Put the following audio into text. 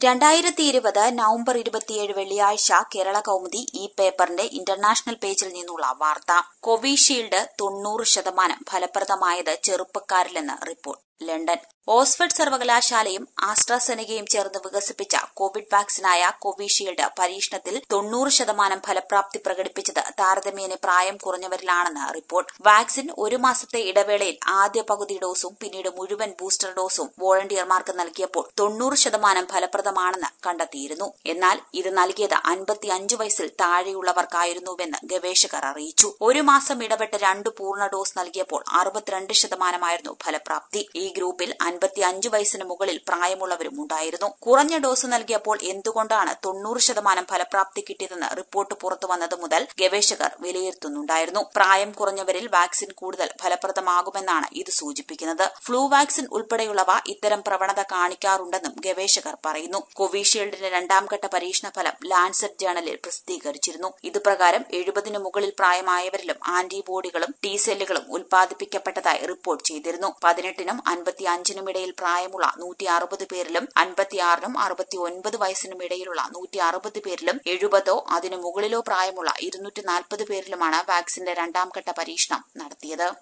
രണ്ടായിരത്തി ഇരുപത് നവംബർ ഇരുപത്തിയേഴ് വെള്ളിയാഴ്ച കേരള കൗമുദി ഈ പേപ്പറിന്റെ ഇന്റർനാഷണൽ പേജിൽ നിന്നുള്ള വാർത്ത കോവിഷീൽഡ് തൊണ്ണൂറ് ശതമാനം ഫലപ്രദമായത് ചെറുപ്പക്കാരിലെന്ന് റിപ്പോർട്ട് ലണ്ടൻ ഓക്സ്ഫഡ് സർവകലാശാലയും ആസ്ട്രാസെനകയും ചേർന്ന് വികസിപ്പിച്ച കോവിഡ് വാക്സിനായ കോവിഷീൽഡ് പരീക്ഷണത്തിൽ തൊണ്ണൂറ് ശതമാനം ഫലപ്രാപ്തി പ്രകടിപ്പിച്ചത് താരതമ്യേന പ്രായം കുറഞ്ഞവരിലാണെന്ന് റിപ്പോർട്ട് വാക്സിൻ ഒരു മാസത്തെ ഇടവേളയിൽ ആദ്യ പകുതി ഡോസും പിന്നീട് മുഴുവൻ ബൂസ്റ്റർ ഡോസും വോളണ്ടിയർമാർക്ക് നൽകിയപ്പോൾ തൊണ്ണൂറ് ശതമാനം ഫലപ്രദമാണെന്ന് കണ്ടെത്തിയിരുന്നു എന്നാൽ ഇത് നൽകിയത് അൻപത്തിയഞ്ച് വയസ്സിൽ താഴെയുള്ളവർക്കായിരുന്നുവെന്ന് ഗവേഷകർ അറിയിച്ചു ഒരു മാസം ഇടവിട്ട് രണ്ട് പൂർണ്ണ ഡോസ് നൽകിയപ്പോൾ അറുപത്തിരണ്ട് ശതമാനമായിരുന്നു ഫലപ്രാപ്തി ഈ ഗ്രൂപ്പിൽ അൻപത്തിയഞ്ച് വയസ്സിന് മുകളിൽ പ്രായമുള്ളവരും ഉണ്ടായിരുന്നു കുറഞ്ഞ ഡോസ് നൽകിയപ്പോൾ എന്തുകൊണ്ടാണ് തൊണ്ണൂറ് ശതമാനം ഫലപ്രാപ്തി കിട്ടിയതെന്ന് റിപ്പോർട്ട് പുറത്തുവന്നത് മുതൽ ഗവേഷകർ വിലയിരുത്തുന്നുണ്ടായിരുന്നു പ്രായം കുറഞ്ഞവരിൽ വാക്സിൻ കൂടുതൽ ഫലപ്രദമാകുമെന്നാണ് ഇത് സൂചിപ്പിക്കുന്നത് ഫ്ലൂ വാക്സിൻ ഉൾപ്പെടെയുള്ളവ ഇത്തരം പ്രവണത കാണിക്കാറുണ്ടെന്നും ഗവേഷകർ പറയുന്നു കോവിഷീൽഡിന്റെ രണ്ടാം ഘട്ട പരീക്ഷണ ഫലം ലാൻസെറ്റ് ജേണലിൽ പ്രസിദ്ധീകരിച്ചിരുന്നു ഇതുപ്രകാരം എഴുപതിനു മുകളിൽ പ്രായമായവരിലും ആന്റിബോഡികളും ടി സെല്ലുകളും ഉൽപ്പാദിപ്പിക്കപ്പെട്ടതായി റിപ്പോർട്ട് ചെയ്തിരുന്നു പതിനെട്ടിനും അൻപത്തിയഞ്ചിനും ഇടയിൽ പ്രായമുള്ള നൂറ്റി അറുപത് പേരിലും അൻപത്തിയാറിനും അറുപത്തിയൊൻപത് വയസ്സിനും ഇടയിലുള്ള നൂറ്റി അറുപത് പേരിലും എഴുപതോ അതിനു മുകളിലോ പ്രായമുള്ള ഇരുന്നൂറ്റി നാൽപ്പത് പേരിലുമാണ് വാക്സിന്റെ രണ്ടാം ഘട്ട പരീക്ഷണം നടത്തിയത്